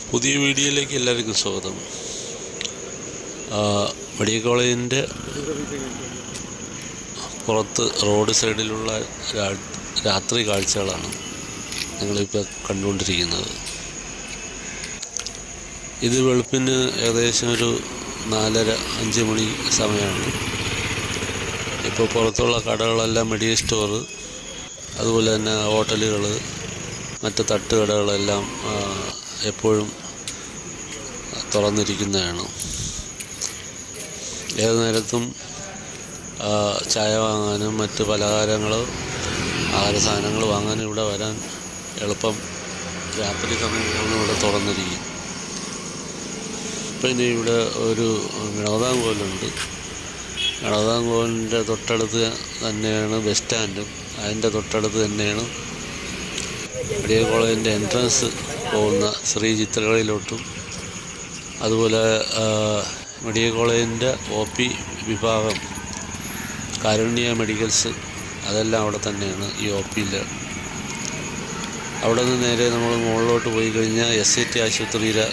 പുതിയ വീഡിയോയിലേക്ക് എല്ലാവർക്കും സ്വാഗതം ആ, മെഡിക്കൽ കോളേജിൻ്റെ പുറത്ത് റോഡ് സൈഡിലുള്ള രാ- രാത്രി കാഴ്ചകളാണ് നിങ്ങളിപ്പോൾ കണ്ടുകൊണ്ടിരിക്കുന്നത് ഇത് വെളുപ്പിന് ഏകദേശം ഒരു നാലര അഞ്ച് മണി സമയമാണ് ഇപ്പോൾ പുറത്തുള്ള കടകളെല്ലാം മെഡിക്കൽ സ്റ്റോറ് അതുപോലെ തന്നെ ഹോട്ടലുകൾ മറ്റ് തട്ടുകടകളെല്ലാം ആ, എപ്പോഴും തുറന്നിരിക്കുന്നതാണ് ഏത് നേരത്തും ആ, ചായ വാങ്ങാനും മറ്റ് പലഹാരങ്ങൾ ആഹാര സാധനങ്ങൾ വാങ്ങാനും ഇവിടെ വരാൻ എളുപ്പം രാത്രി സമയങ്ങളിൽ ഇവിടെ തുറന്നിരിക്കും പിന്നെ ഇവിടെ ഒരു ഗണപതാങ്കോലുണ്ട് ഗണപതാങ്കോലിൻ്റെ തൊട്ടടുത്ത് തന്നെയാണ് ബസ് സ്റ്റാൻഡും അതിൻ്റെ തൊട്ടടുത്ത് തന്നെയാണ് മെഡിക്കൽ കോളേജിൻ്റെ എൻട്രൻസ് പോകുന്ന ശ്രീ ചിത്രകടയിലോട്ടും അതുപോലെ ആ, മെഡിക്കൽ കോളേജിൻ്റെ ഒ പി വിഭാഗം കാരുണ്യ മെഡിക്കൽസ് അതെല്ലാം അവിടെ തന്നെയാണ് ഈ ഒ പിയിൽ അവിടെ നിന്ന് നേരെ നമ്മൾ മുകളിലോട്ട് പോയി കഴിഞ്ഞാൽ എസ് ഐ ടി ആശുപത്രിയിലെ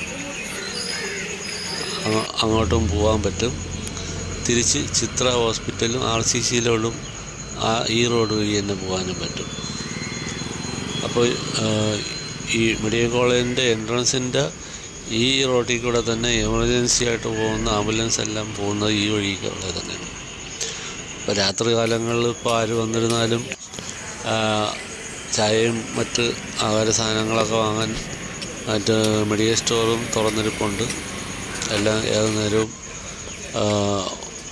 അങ്ങ- അങ്ങോട്ടും പോകാൻ പറ്റും തിരിച്ച് ചിത്ര ഹോസ്പിറ്റലും ആർ സി സിയിലോട്ടും ആ ഈ റോഡ് വഴി തന്നെ പോകാനും പറ്റും അപ്പോൾ ഈ മെഡിക്കൽ കോളേജിൻ്റെ എൻട്രൻസിൻ്റെ ഈ റോഡിൽ കൂടെ തന്നെ എമർജൻസി ആയിട്ട് പോകുന്ന ആംബുലൻസ് എല്ലാം പോകുന്നത് ഈ വഴി കൂടെ തന്നെയാണ് ഇപ്പോൾ രാത്രി കാലങ്ങളിൽ ഇപ്പോൾ ആര് വന്നിരുന്നാലും ആ, ചായയും മറ്റ് ആഹാര സാധനങ്ങളൊക്കെ വാങ്ങാൻ മറ്റ് മെഡിക്കൽ സ്റ്റോറും തുറന്നിരിപ്പുണ്ട് എല്ലാം ഏത് നേരവും ആ,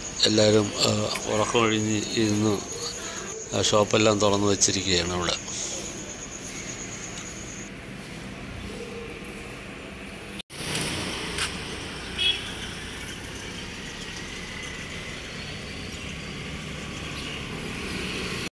എല്ലാവരും ആ, ഉറക്കമൊഴിഞ്ഞ് ഇരുന്ന് ആ ഷോപ്പെല്ലാം തുറന്ന് വെച്ചിരിക്കുകയാണ് അവിടെ